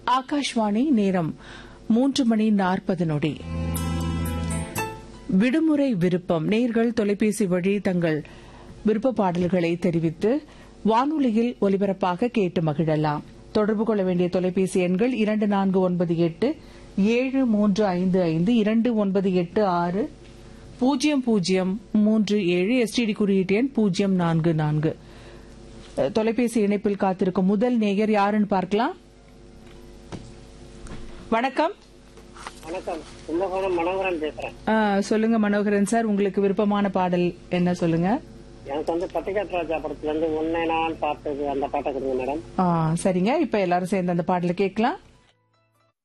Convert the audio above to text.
ஆகாஷ்வாணி நேரம் மூன்று மணி நாற்பது நொடி விடுமுறை விருப்பம் நேர்கள் தொலைபேசி வழி தங்கள் விருப்ப பாடல்களை தெரிவித்து வானொலியில் ஒலிபரப்பாக கேட்டு மகிழலாம் தொடர்பு கொள்ள வேண்டிய தொலைபேசி எண்கள் இரண்டு நான்கு ஒன்பது எட்டு ஏழு மூன்று ஐந்து ஐந்து இரண்டு ஒன்பது எட்டு ஆறு பூஜ்ஜியம் பூஜ்ஜியம் மூன்று ஏழு எஸ்டிடி குறியீட்டு எண் பூஜ்ஜியம் நான்கு நான்கு அஹ், தொலைபேசி இணைப்பில் காத்திருக்கும் முதல் நேயர் யாருன்னு பார்க்கலாம் வணக்கம் வணக்கம் கும்பகோணம் மனோகரன் பேசுறேன் ஆ, சொல்லுங்க மனோகரன் சார் உங்களுக்கு விருப்பமான பாடல் என்ன சொல்லுங்க எனக்கு வந்து பட்டிக்காட் ராஜா படத்துல இருந்து உன்னை நான் பார்த்தது அந்த பாட்டை கொடுங்க மேடம் ஆ, சரிங்க இப்ப எல்லாரும் சேர்ந்து அந்த பாடலை கேட்கலாம்